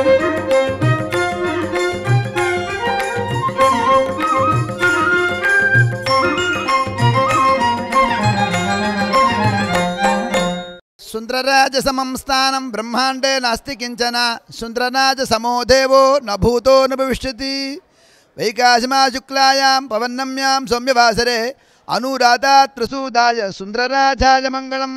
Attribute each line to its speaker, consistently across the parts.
Speaker 1: సుంద్రరాజసమం స్థానం బ్రహ్మాండే నాస్తి కించన సుంద్రరాజసమో దేవో న భూతో న భవిష్యతి వైకాశమా శుక్లాయాం పవన్నమ్యాం సౌమ్యవాసరే అనురాధాత్ ప్రసూదాయ సుందరరాజాయ మంగళం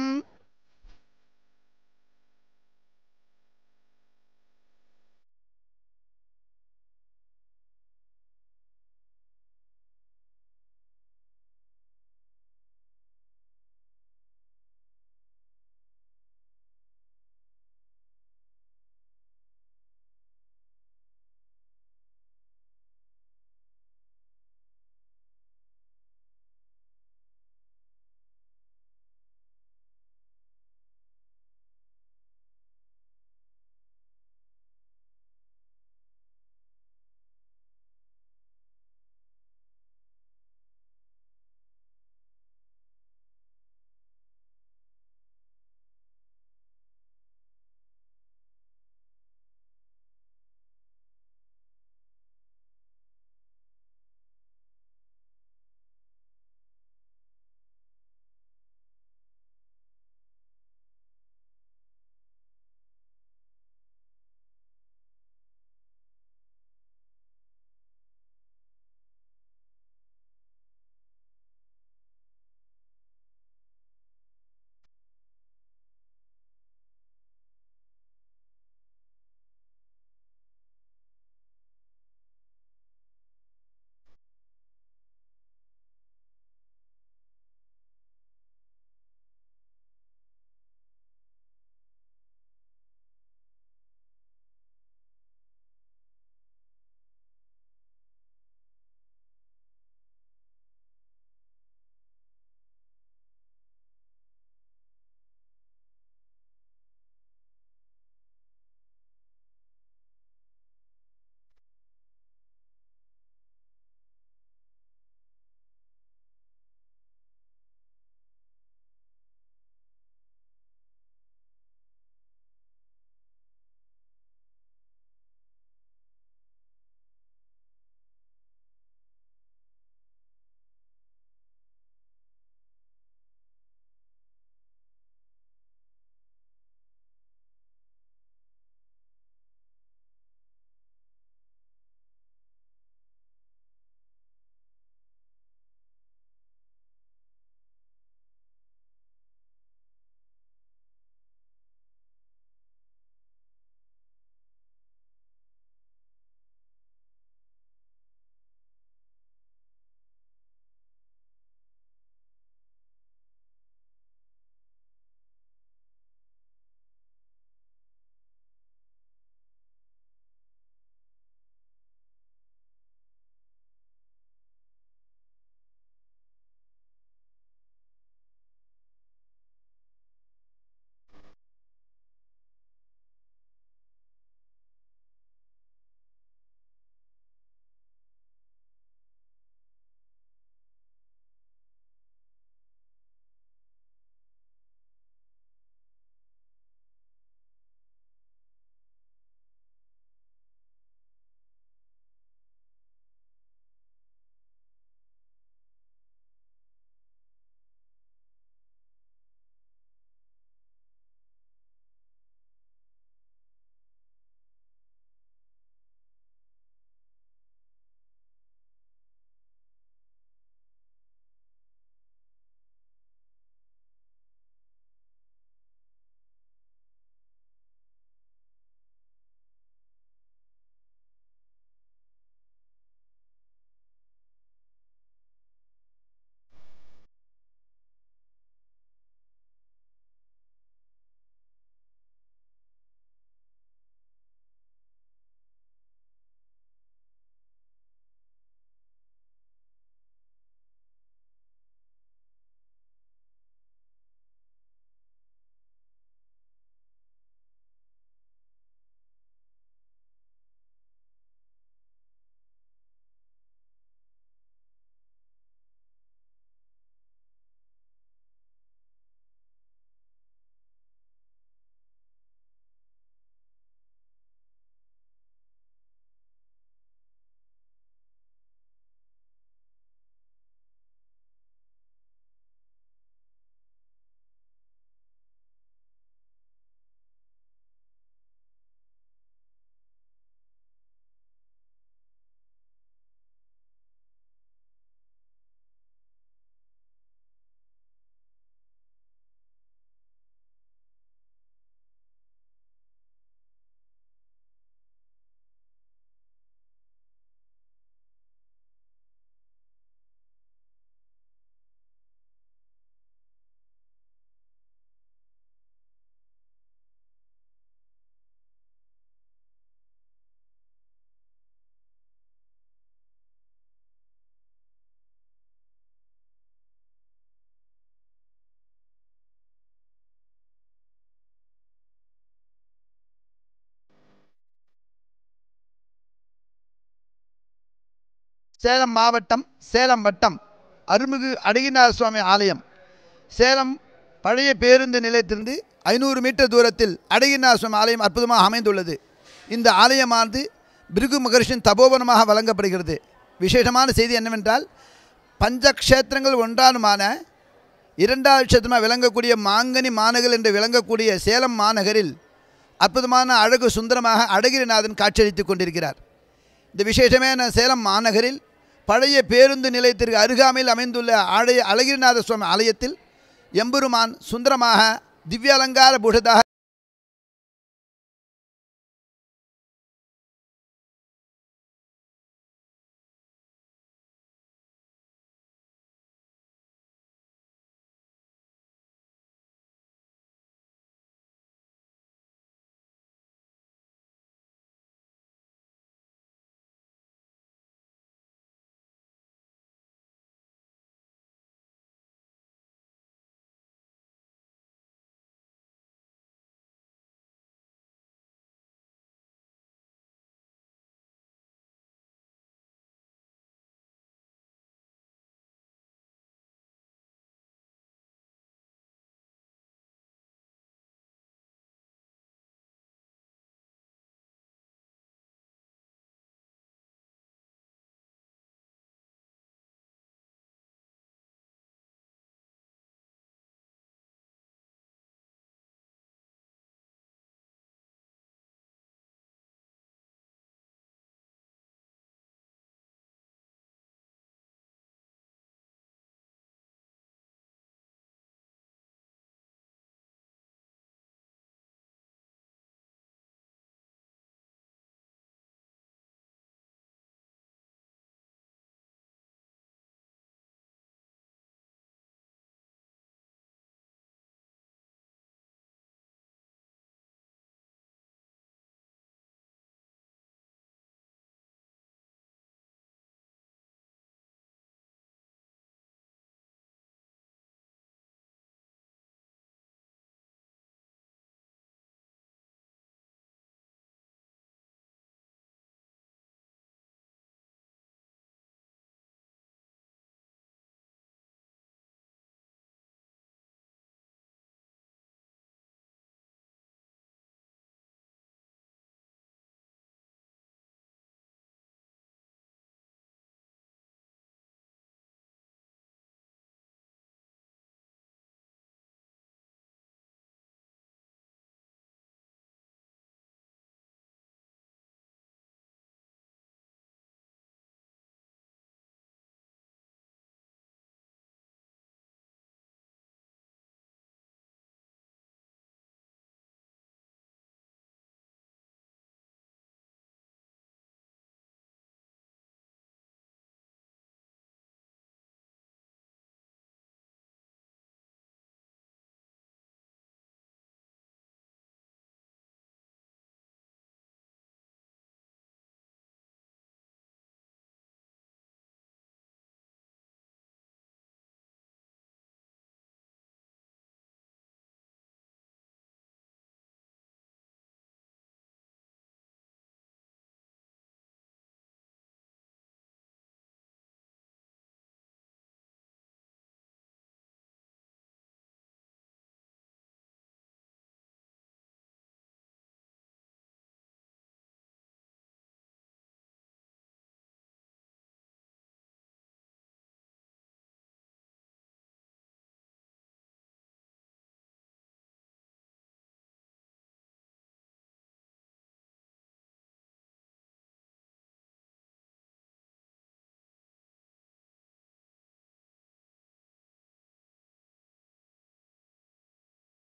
Speaker 1: சேலம் மாவட்டம் சேலம் வட்டம் அருள்மிகு அழகினார் சுவாமி ஆலயம் சேலம் பழைய பேருந்து நிலையத்திலிருந்து ஐநூறு மீட்டர் தூரத்தில் அழகினார் சுவாமி ஆலயம் அற்புதமாக அமைந்துள்ளது இந்த ஆலயமானது பிருகு மகர்ஷின் தபோவனமாக வழங்கப்படுகிறது விசேஷமான செய்தி என்னவென்றால் பஞ்சக்ஷேத்திரங்கள் ஒன்றானுமான இரண்டாவது க்ஷேத்திரமாக விளங்கக்கூடிய மாங்கனி மாநகர் என்று விளங்கக்கூடிய சேலம் மாநகரில் அற்புதமான அழகு சுந்தரமாக அழகிரிநாதன் காட்சியளித்துக் கொண்டிருக்கிறார் இந்த விசேஷமான சேலம் மாநகரில் பழைய பேருந்து நிலையத்திற்கு அருகாமையில் அமைந்துள்ள ஆலய அழகிரிநாத சுவாமி ஆலயத்தில் எம்பெருமான் சுந்தரமாக திவ்யாலங்கார பூஷதாக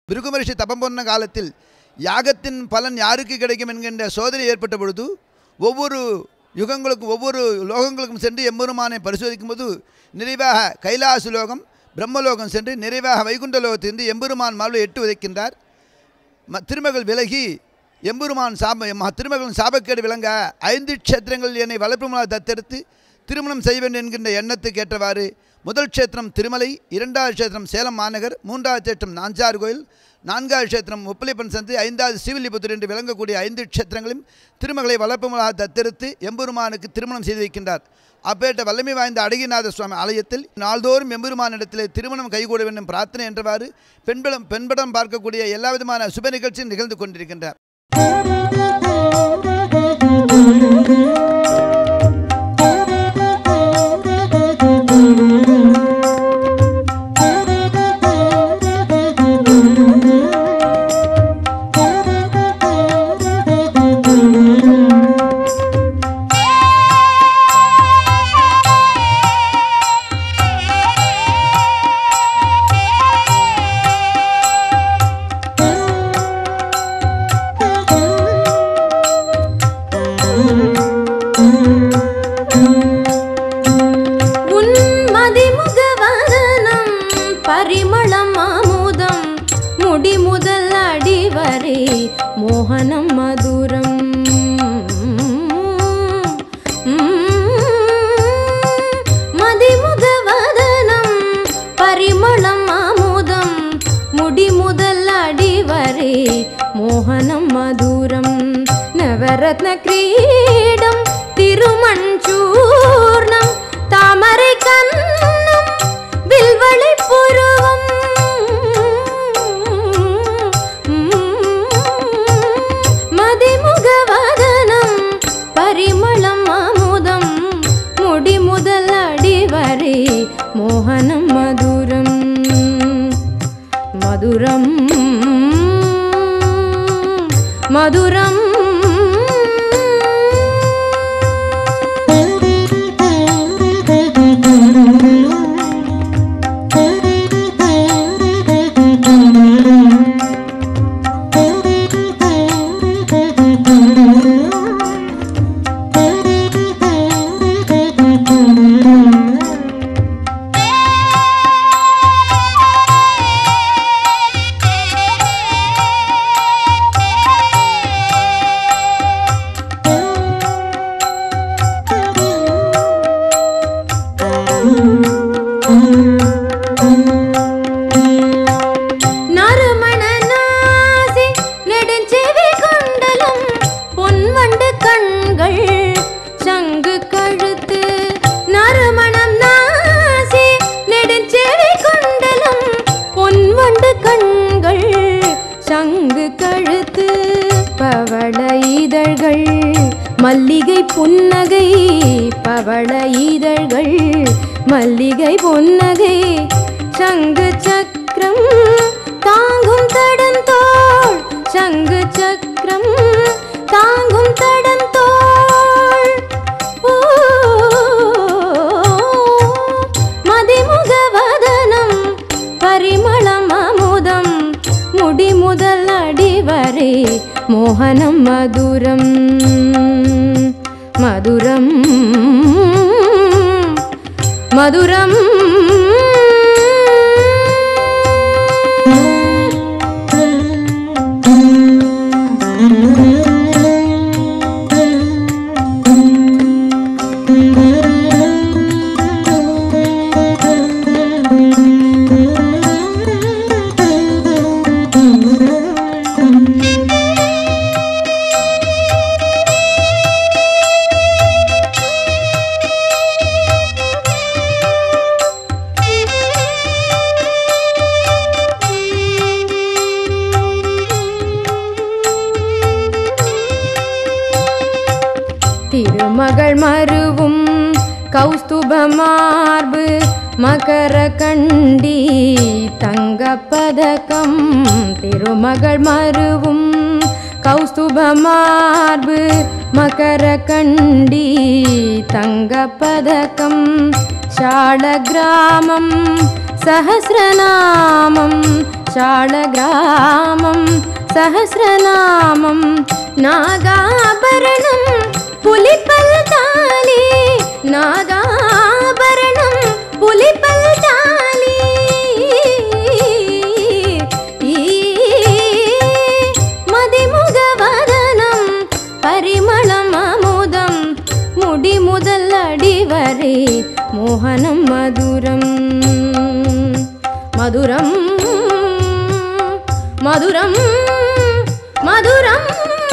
Speaker 1: பிருகு மகரிஷி தபம் பண்ண காலத்தில் யாகத்தின் பலன் யாருக்கு கிடைக்கும் என்கின்ற சோதனை ஏற்பட்ட பொழுது ஒவ்வொரு யுகங்களுக்கும் ஒவ்வொரு லோகங்களுக்கும் சென்று எம்பெருமானை பரிசோதிக்கும் போது நிறைவாக கைலாச லோகம் பிரம்மலோகம் சென்று நிறைவாக வைகுண்ட லோகத்திலிருந்து எம்பெருமான் மாவில் எட்டு உதைக்கின்றார் ம திருமகள் விலகி எம்பெருமான் சாப ம- திருமகளின் சாபக்கேடு விளங்க ஐந்து க்ஷேத்திரங்களில் என்னை வளர்ப்புமலாக தத்தெடுத்து திருமணம் செய்ய வேண்டும் என்கின்ற எண்ணத்துக்கு ஏற்றவாறு முதல் க்ஷேத்திரம் திருமலை இரண்டாவது க்ஷேத்திரம் சேலம் மாநகர் மூன்றாவது க்ஷேத்திரம் நாஞ்சார் கோயில் நான்காவது க்ஷேத்திரம் முப்பலிப்பன் சந்தி ஐந்தாவது சிவிலிபுத்தூர் என்று விளங்கக்கூடிய ஐந்து க்ஷேத்திரங்களையும் திருமகளை வளர்ப்புமலாக தத்தெடுத்து எம்பெருமானுக்கு திருமணம் செய்து வைக்கின்றார் அப்பேட்ட வல்லமை வாய்ந்த அழகிநாத சுவாமி ஆலயத்தில் நாள்தோறும் எம்பெருமானிடத்தில் திருமணம் கைகூட வேண்டும் பிரார்த்தனை என்றவாறு பெண்படம் பெண்படம் பார்க்கக்கூடிய எல்லா விதமான சுப நிகழ்ச்சியும் நிகழ்ந்து கொண்டிருக்கின்றார்
Speaker 2: உன் மதிமுகவதனம் பரிமளம் அமுதம் முடி முதல் அடிவரை மோகனம் மதுரம் மதிமுகவதனம் பரிமளம் அமுதம் முடி முதல் அடிவரை மோகனம் மதுரம் நவரத்ன கிரீடம் திருமஞ்சூர்ணம் தாமரை கண்ணம் வில்வளை புருவம் மதிமுகவதனம் பரிமளம் அமுதம் முடி முதல் அடிவரை மோகனம் மதுரம் மதுரம் மதுரம் நறுமண நாசி நெடுஞ்செவி குண்டலம் பொன்வண்டு கண்கள் சங்கு கழுத்து நறுமணம் நாசி நெடுஞ்செவி குண்டலம் பொன்வண்டு கண்கள் சங்கு கழுத்து பவள இதழ்கள் மல்லிகை புன்னகை பவள இதழ்கள் மல்லிகை புன்னகை சங்கு சக்கரம் தாங்கும் தடந்தோள் சங்கு சக்கரம் தாங்கும் தடந்தோள் ஓ, மதிமுகவதனம் பரிமளம் அமுதம் முடி முதல் அடிவரை மோகனம் மதுரம் மதுரம் மதுரம் திருமகள் மருவும் கௌஸ்துப மார்பு மகர கண்டி தங்க பதக்கம் திருமகள் மருவும் கௌஸ்துப மார்பு மகர கண்டி தங்க பதக்கம் சால கிராமம் சஹசிரநாமம் पाञ्चालग्रामं सहस्रनामं नागाभरणं पुलिपल्ताली नागाभरणं पुलिपल्ताली மதிமுகவதனம் பரிமளம் அமுதம் முடி முதல் அடிவரே மோகனம் மதுரம் மதுரம் மதுரம் மதுரம்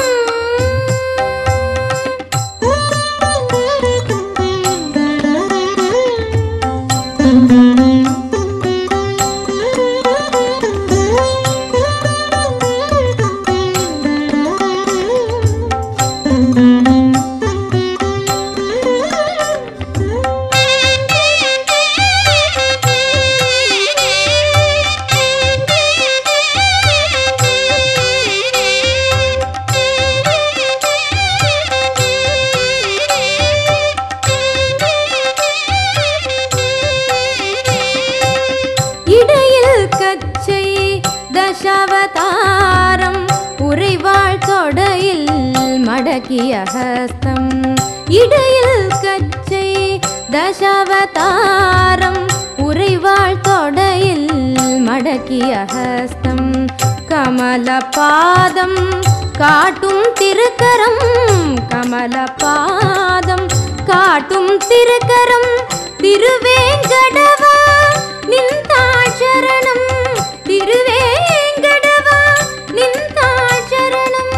Speaker 2: இடையில் கச்சை தசாவதாரம் உறைவாள் தொடையில் மடக்கிய ஹஸ்தம் இடையில் கச்சை தசாவதாரம் உறைவாள் தொடையில் மடக்கிய ஹஸ்தம் கமல பாதம் காட்டும் திருக்கரம் கமல பாதம் காட்டும் திருக்கரம் திருவேங்கடவா நின்றாச்சரணம் திருவேங்கடவா நின்றாச்சரணம்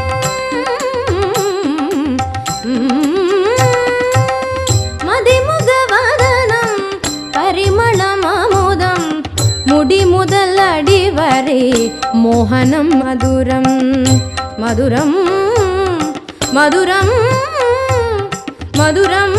Speaker 2: மதிமுகவதனம் பரிமளம் அமுதம் முடி முதல் அடிவரே மோகனம் மதுரம் மதுரம் மதுரம் மதுரம்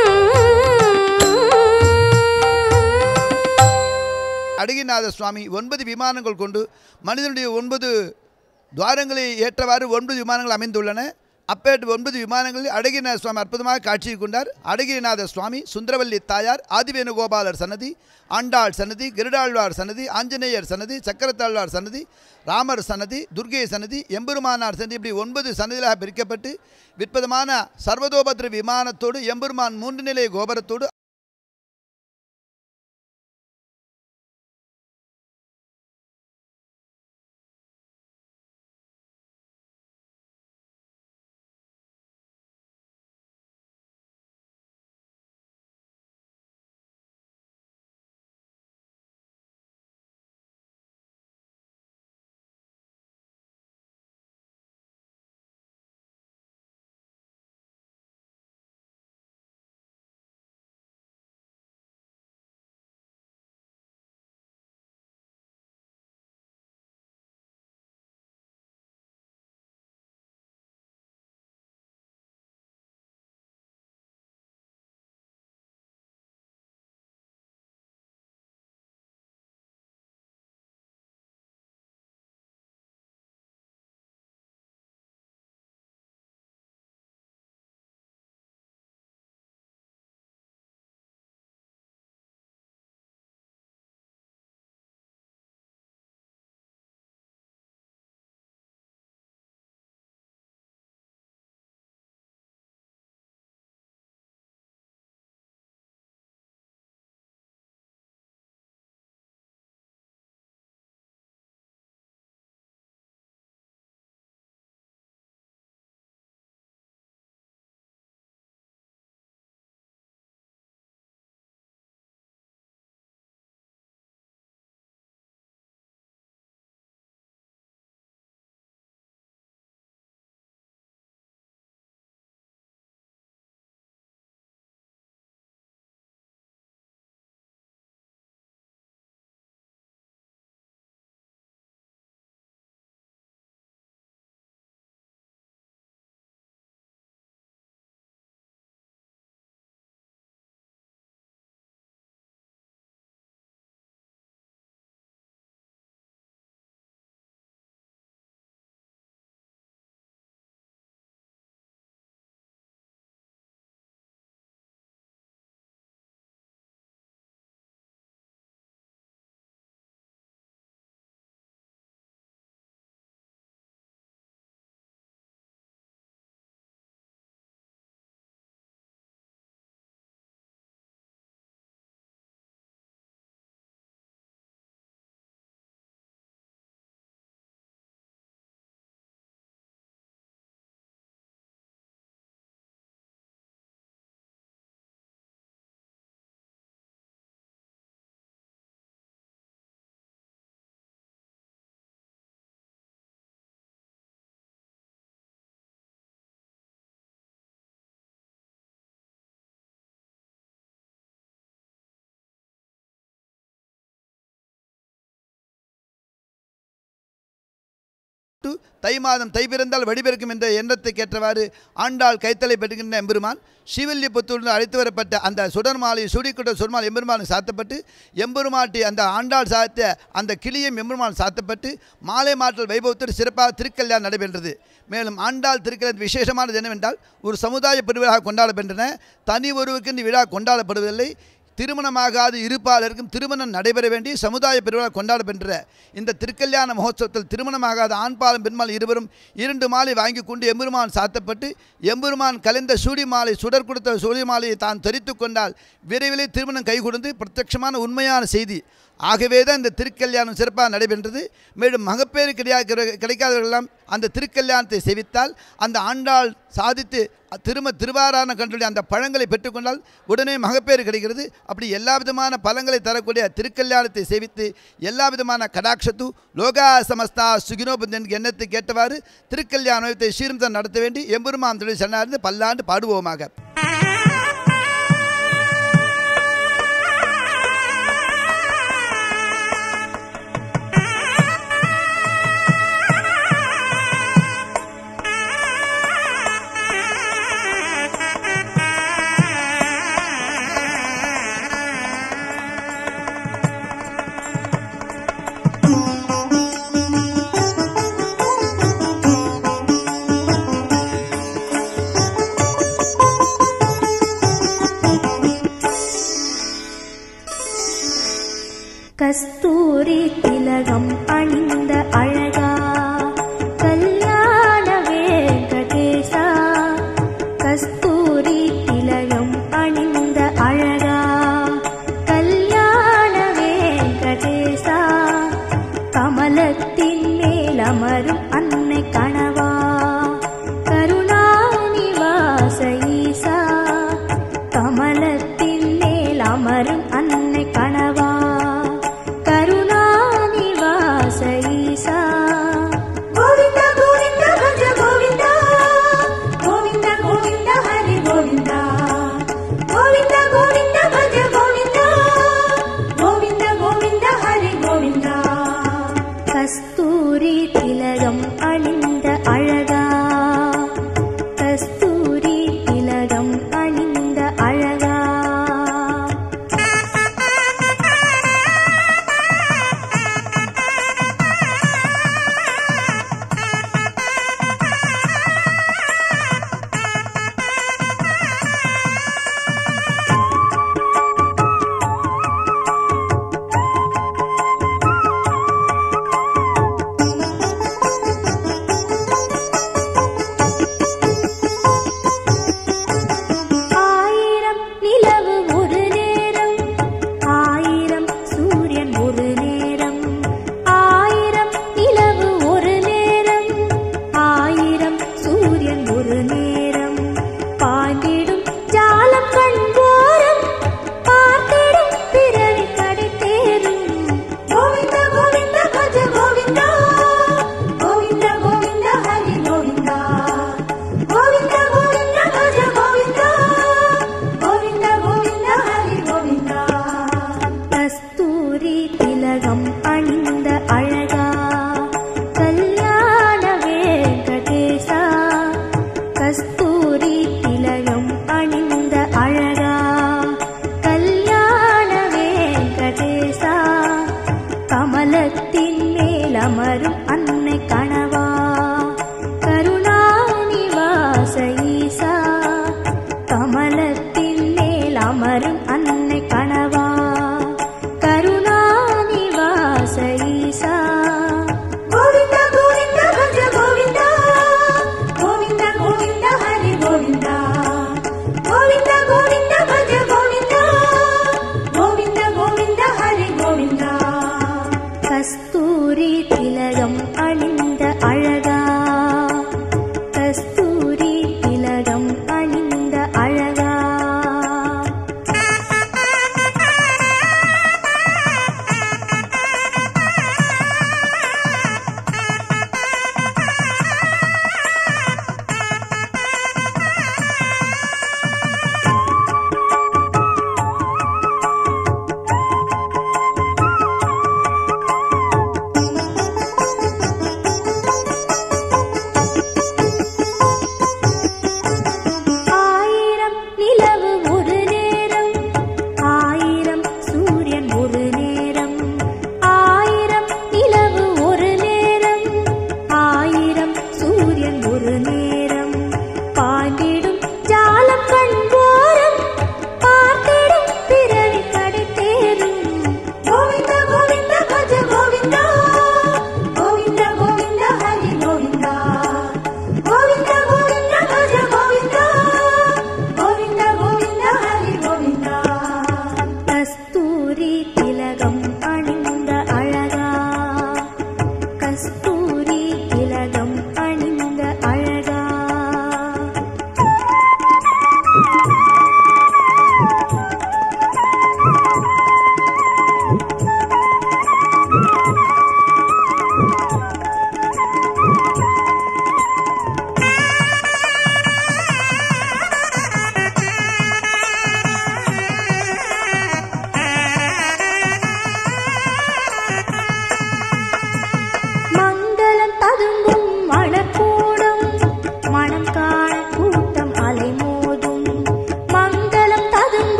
Speaker 1: அழகிநாத சுவாமி ஒன்பது விமானங்கள் கொண்டு மனிதனுடைய ஒன்பது துவாரங்களை ஏற்றவாறு ஒன்பது விமானங்கள் அமைந்துள்ளன அப்பேட்டு ஒன்பது விமானங்களில் அழகிரிநாத சுவாமி அற்புதமாக காட்சி கொண்டார் அழகிரிநாத சுவாமி சுந்தரவல்லி தாயார் ஆதிவேணுகோபாலர் சன்னதி ஆண்டாள் சன்னதி கிருடாழ்வார் சன்னதி ஆஞ்சநேயர் சன்னதி சக்கரத்தாழ்வார் சன்னதி ராமர் சன்னதி துர்கை சன்னதி எம்பெருமானார் சன்னதி இப்படி ஒன்பது சன்னதிகளாக பிரிக்கப்பட்டு விற்பதமான சர்வதோபத்ர விமானத்தோடு எம்பெருமான் மூன்று நிலை கோபுரத்தோடு முன்னிட்டு தை மாதம் தை பிறந்தால் வடிபிறக்கும் என்ற எண்ணத்துக்கு ஏற்றவாறு ஆண்டாள் கைத்தலை பெறுகின்ற எம்பெருமான் ஸ்ரீவில்லிபுத்தூரில் அழைத்து வரப்பட்ட அந்த சுடர் மாலை சுடிக்குட்ட சுடர்மால் எம்பெருமானுக்கு சாத்தப்பட்டு எம்பெருமாட்டி அந்த ஆண்டாள் சாத்த அந்த கிளியும் எம்பெருமான் சாத்தப்பட்டு மாலை மாற்றல் வைபவத்தில் சிறப்பாக திருக்கல்யாணம் நடைபெற்றது மேலும் ஆண்டாள் திருக்கல்யாணம் விசேஷமானது என்னவென்றால் ஒரு சமுதாய பெருவிழாக கொண்டாடப்படுகின்றன தனி ஒருவருக்கு இந்த விழா கொண்டாடப்படுவதில்லை திருமணமாகாது இருப்பாளருக்கும் திருமணம் நடைபெற வேண்டி சமுதாய பெருவிழா கொண்டாடப்படுகின்ற இந்த திருக்கல்யாண மகோத்சவத்தில் திருமணமாகாத ஆண்பாலும் பெண்மால் இருவரும் இரண்டு மாலை வாங்கி கொண்டு எம்பெருமான் சாத்தப்பட்டு எம்பெருமான் கலைந்த சூடி மாலை சுடர் கொடுத்த சூடி மாலையை தான் தரித்து கொண்டால் விரைவிலே திருமணம் கைகொடுந்து பிரத்யட்சமான உண்மையான செய்தி ஆகவே தான் இந்த திருக்கல்யாணம் சிறப்பாக நடைபெற்றது மேலும் மகப்பேறு கிடையாது கிடைக்காதவர்களெல்லாம் அந்த திருக்கல்யாணத்தை செவித்தால் அந்த ஆண்டாள் சாதித்து திரும திருவாரான கண்டுடைய அந்த பழங்களை பெற்றுக்கொண்டால் உடனே மகப்பேறு கிடைக்கிறது அப்படி எல்லா விதமான பலங்களை தரக்கூடிய திருக்கல்யாணத்தை சேவித்து எல்லா விதமான கடாட்சத்து லோகா சமஸ்தா சுகினோபந்த் என்கிற எண்ணத்தை கேட்டவாறு திருக்கல்யாணத்தை சீர்தம் நடத்த வேண்டி எம்பெருமான் தொழில் சன்னார்ந்து பல்லாண்டு பாடுவோமாக
Speaker 3: கஸ்தூரி திலகம் அணிந்த அழகா கல்யாண வேங்கடேசா கஸ்தூரி திலகம் அணிந்த அழகா கல்யாண வேங்கடேசா கமலத்தின் மேல் அமரும் அன்னை கணவா கருணாநிவாச ஈசா கமலத்தின் மேல் அமரும் அன்னை கணவா கருணாநிவாச ஈசா கோவிந்த கோவிந்த பஜ கோவிந்த கோவிந்த கோவிந்த ஹரி கோவிந்த கோவிந்த கோவிந்த பஜ கோவிந்த கோவிந்த கோவிந்த ஹரி கோவிந்த கஸ்தூரி திலகம் அணிந்த அழகா கஸ்தூரி திலகம் அணிந்த அழகா ஆயிரம் நிலவு ஒரு நேரம் ஆயிரம் சூரியன் ஒரு நேரம் ஆயிரம் நிலவு ஒரு நேரம் ஆயிரம் சூரியன் ஒரு நேரம் பாய்ந்திடும் ஜாலம் கண்போரம் பார்த்திடும் பிறவி கடை தேரும் கோவிந்த கோவிந்த பஜ கோவிந்தா கோவிந்த கோவிந்த ஹரி கோவிந்தா கோவிந்த கோவிந்த பஜ கோவிந்தா கோவிந்த கோவிந்த ஹரி கோவிந்தா கஸ்தூரி திலகம் அணிந்த அழகா கல்யாண வேங்கடேசா கஸ்தூரி திலகம் அணிந்த அழகா கல்யாண வேங்கடேசா கமலத்தின் மேல் அமரும் அன்னை கணவா கருணாநிவாச ஈசா கமலத்தின் மேல் அமரும் அன்னை கணவா கருணாநிவாச ஈசா கோவிந்த கோவிந்த பஜ கோவிந்தா கோவிந்த கோவிந்த ஹரி கோவிந்தா கோவிந்த கோவிந்த பஜ கோவிந்தா கோவிந்த கோவிந்த ஹரி கோவிந்தா கஸ்தூரி திலகம் அணிந்த அழகா கஸ்தூரி திலகம் அணிந்த அழகா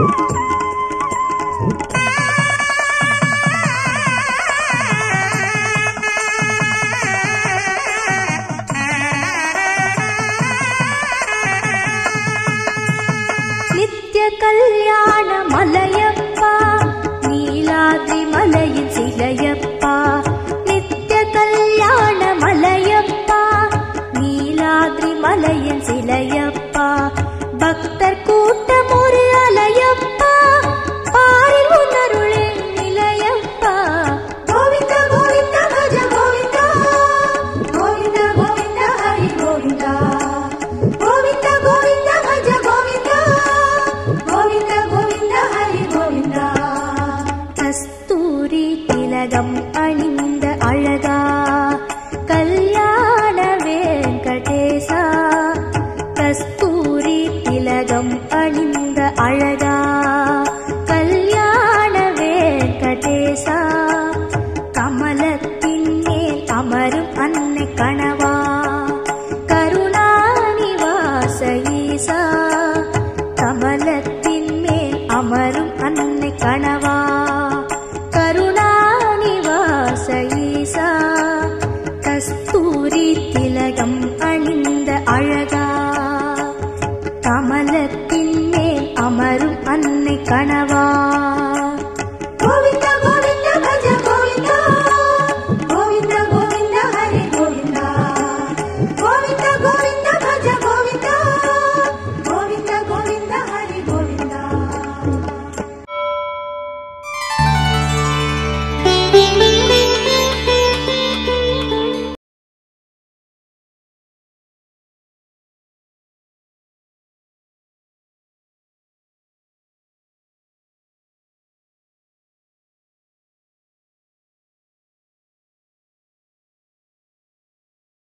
Speaker 3: நித்ய கல்யாண மலையப்பா நீலாத்ரி மலையின் சிலையப்பா நித்ய கல்யாண மலையப்பா நீலாத்ரி மலையின் சிலையப்பா பக்தர் கூட்டம் ஒரு அலையப்பா பாரில் உணருளே நிலையப்பா கோவிந்த கோவிந்த பஜ கோவிந்தா கோவிந்த கோவிந்த ஹரி கோவிந்தா கோவிந்த கோவிந்த பஜ கோவிந்தா கோவிந்த கோவிந்த ஹரி கோவிந்தா கஸ்தூரி திலகம் அணிந்த அழகா கல்யாண வெங்கடேசா கஸ்தூரி திலகம் அணிந்த அழகா கல்யாண வெங்கடேசா கமலத்தின் மேல் அமரும் அன்னை கணவா கருணாநிவாச ஈசா கமலத்தின் மேல் அமரும் அன்னை கணவா கருணாநிவாச ஈசா கஸ்தூரி திலகம் அணிந்த அழகா கமலத்தின் மேல் அமரும் அன்னை கணவா